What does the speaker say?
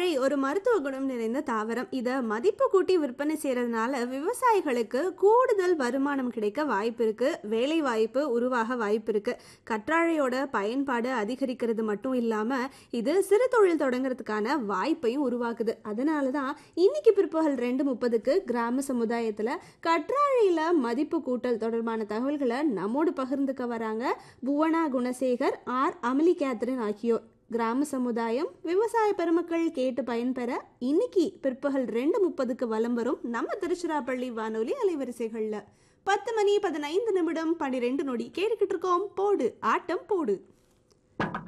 கற்றாழை ஒரு மருத்துவ குணம் நிறைந்த தாவரம் இதை மதிப்பு கூட்டி விற்பனை செய்யறதுனால விவசாயிகளுக்கு கூடுதல் வருமானம் கிடைக்க வாய்ப்பு இருக்கு வேலை வாய்ப்பு உருவாக வாய்ப்பு இருக்கு கற்றாழையோட பயன்பாடு அதிகரிக்கிறது மட்டும் இல்லாம இது சிறு தொழில் தொடங்குறதுக்கான வாய்ப்பையும் உருவாக்குது அதனால தான் இன்னைக்கு பிற்பகல் ரெண்டு முப்பதுக்கு கிராம சமுதாயத்துல கற்றாழையில மதிப்பு கூட்டல் தொடர்பான தகவல்களை நம்மோடு பகிர்ந்துக்க வராங்க புவனா குணசேகர் ஆர் அமலி கேத்ரின் ஆகியோர் கிராம சமுதாயம் விவசாய பெருமக்கள் கேட்டு பயன்பெற இன்னைக்கு பிற்பகல் ரெண்டு முப்பதுக்கு வலம் வரும் நம்ம திருச்சிராப்பள்ளி வானொலி அலைவரிசைகள்ல பத்து மணி பதினைந்து நிமிடம் பனிரெண்டு நொடி கேட்டுக்கிட்டு இருக்கோம் போடு ஆட்டம் போடு